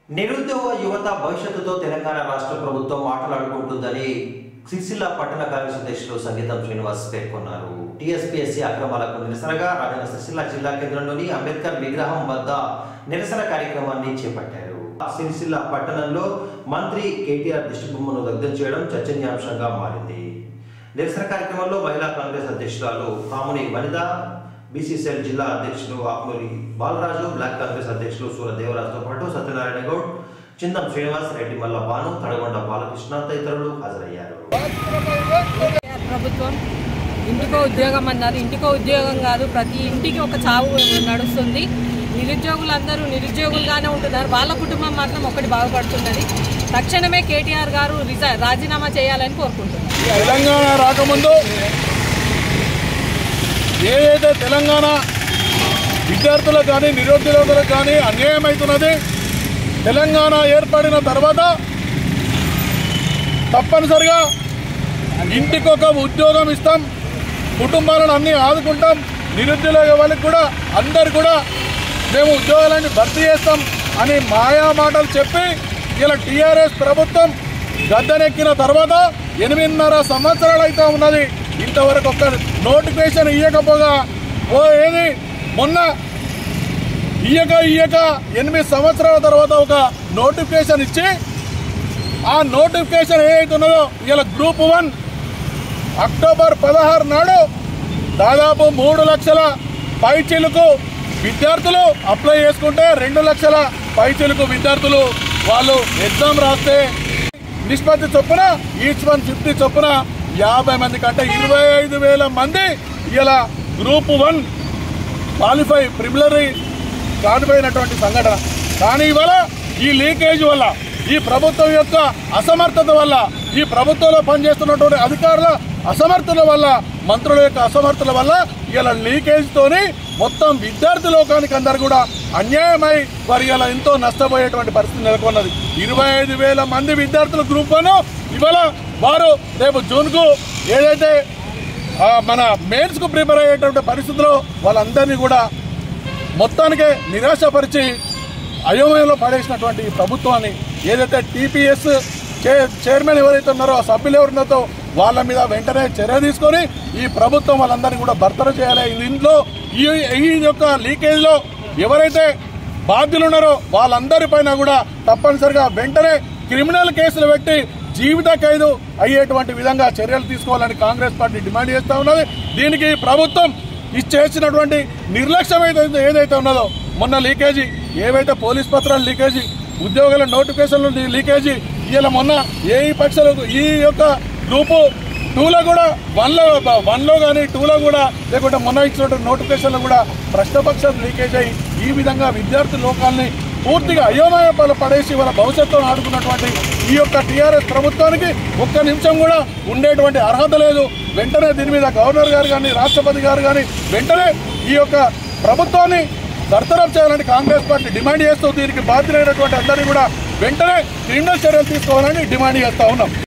నిరుద్యోగ యువత భవిష్యత్తుతో తెలంగాణ రాష్ట్ర ప్రభుత్వం మాట్లాడుకుంటుందని సిరిసిల్ల పట్టణ కాంగ్రెస్ అధ్యక్షులు సంగీతం శ్రీనివాస్ పేర్కొన్నారు టీఎస్పీఎస్సీ అక్రమాలకు నిరసనగా రాజన్న సిరిసిల్ల జిల్లా కేంద్రంలోని అంబేద్కర్ విగ్రహం వద్ద నిరసన కార్యక్రమాన్ని చేపట్టారు సిరిసిల్ల పట్టణంలో మంత్రి కేటీఆర్ దిష్టిబొమ్మను దగ్ధం చేయడం చర్చనీయాంశంగా మారింది నిరసన కార్యక్రమంలో మహిళా కాంగ్రెస్ అధ్యక్షురాలు కాముని వనిత బీసీసీఎల్ జిల్లా అధ్యక్షులు ఆకునూరి బాలరాజు బ్లాక్ కాంగ్రెస్ అధ్యక్షులు సూర దేవరాజుతో పాటు సత్యనారాయణ గౌడ్ చిందం శ్రీనివాస్ రెడ్డి మల్ల భాను తడగొండ బాలకృష్ణ తదితరులు హాజరయ్యారు ప్రభుత్వం ఇంటికో ఉద్యోగం అన్నారు ఇంటికో ఉద్యోగం కాదు ప్రతి ఇంటికి ఒక చావు నడుస్తుంది నిరుద్యోగులందరూ నిరుద్యోగులుగానే ఉంటున్నారు వాళ్ళ కుటుంబం మాత్రం ఒకటి బాగుపడుతున్నది తక్షణమే కేటీఆర్ గారు రిజై రాజీనామా చేయాలని కోరుకుంటున్నారు తెలంగాణ రాకముందు ఏదైతే తెలంగాణ విద్యార్థులకు కానీ నిరుద్యోగులకు కానీ అన్యాయం అవుతున్నది తెలంగాణ ఏర్పడిన తర్వాత తప్పనిసరిగా ఇంటికొక ఉద్యోగం ఇస్తాం కుటుంబాలను అన్ని ఆదుకుంటాం నిరుద్యోగ వాళ్ళకి కూడా అందరు కూడా మేము ఉద్యోగాలన్నీ భర్తీ చేస్తాం అని మాయా మాటలు చెప్పి ఇలా టీఆర్ఎస్ ప్రభుత్వం గద్దెనెక్కిన తర్వాత ఎనిమిదిన్నర సంవత్సరాలు అయితే ఉన్నది ఇంతవరకు ఒక్క నోటిఫికేషన్ ఇవ్వకపోగా ఓ ఏది మొన్న ఇయ్యక ఇయ్యక ఎనిమిది సంవత్సరాల తర్వాత ఒక నోటిఫికేషన్ ఇచ్చి ఆ నోటిఫికేషన్ ఏదైతున్నదో ఇలా గ్రూప్ వన్ అక్టోబర్ పదహారు నాడు దాదాపు మూడు లక్షల పైచిలుకు విద్యార్థులు అప్లై చేసుకుంటే రెండు లక్షల పైచిలుకు విద్యార్థులు వాళ్ళు ఎగ్జామ్ రాస్తే నిష్పత్తి చొప్పున ఈచ్ వన్ ఫిఫ్టీ చొప్పున యాభై మంది కంటే ఇరవై ఐదు వేల మంది ఇలా గ్రూప్ వన్ క్వాలిఫై ప్రిమిలరీ కానిపోయినటువంటి సంఘటన కానీ ఇవాళ ఈ లీకేజ్ వల్ల ఈ ప్రభుత్వం యొక్క అసమర్థత వల్ల ఈ ప్రభుత్వంలో పనిచేస్తున్నటువంటి అధికారుల అసమర్థత వల్ల మంత్రుల యొక్క అసమర్థత వల్ల ఇలా లీకేజ్ తోని మొత్తం విద్యార్థి లోకానికి అందరు కూడా అన్యాయమై వారి ఇలా ఎంతో నష్టపోయేటువంటి పరిస్థితి నెలకొన్నది ఇరవై ఐదు వేల మంది విద్యార్థుల గ్రూప్ వన్ ఇవాళ వారు రేపు జూన్కు ఏదైతే ఆ, మన మెయిన్స్ కు ప్రిపేర్ అయ్యేటువంటి పరిస్థితిలో వాళ్ళందరినీ కూడా మొత్తానికే నిరాశపరిచి అయోమయంలో పడేసినటువంటి ఈ ప్రభుత్వాన్ని ఏదైతే టీపీఎస్ చైర్మన్ ఎవరైతే ఉన్నారో ఆ సభ్యులు ఎవరున్నారో వాళ్ళ మీద వెంటనే చర్య తీసుకొని ఈ ప్రభుత్వం వాళ్ళందరినీ కూడా భర్తలు చేయాలి ఇంట్లో ఈ ఈ యొక్క లీకేజ్లో ఎవరైతే బాధ్యులు ఉన్నారో వాళ్ళందరి పైన కూడా తప్పనిసరిగా వెంటనే క్రిమినల్ కేసులు పెట్టి జీవిత ఖైదు అయ్యేటువంటి విధంగా చర్యలు తీసుకోవాలని కాంగ్రెస్ పార్టీ డిమాండ్ చేస్తా ఉన్నది దీనికి ప్రభుత్వం ఇది చేసినటువంటి నిర్లక్ష్యం ఏదైతే ఏదైతే ఉన్నదో మొన్న లీకేజీ ఏవైతే పోలీస్ పత్రాలు లీకేజీ ఉద్యోగుల నోటిఫికేషన్లు లీ- లీకేజీ ఇలా మొన్న ఏ ఈ పక్షాలకు ఈ యొక్క గ్రూపు టూలో కూడా వన్లో వన్లో కానీ టూలో కూడా లేకుంటే మొన్న ఇచ్చినటువంటి నోటిఫికేషన్లు కూడా ప్రశ్నపక్షాలు లీకేజ్ అయ్యి ఈ విధంగా విద్యార్థి లోకాల్ని పూర్తిగా అయోమయ పాలు పడేసి వాళ్ళ భవిష్యత్తును ఆడుకున్నటువంటి ఈ యొక్క టీఆర్ఎస్ ప్రభుత్వానికి ఒక్క నిమిషం కూడా ఉండేటువంటి అర్హత లేదు వెంటనే దీని మీద గవర్నర్ గారు కానీ రాష్ట్రపతి గారు కానీ వెంటనే ఈ యొక్క ప్రభుత్వాన్ని బర్తరఫ్ చేయాలని కాంగ్రెస్ పార్టీ డిమాండ్ చేస్తూ దీనికి బాధ్యులైనటువంటి అందరినీ కూడా వెంటనే క్రిమినల్ చర్యలు తీసుకోవాలని డిమాండ్ చేస్తా ఉన్నాం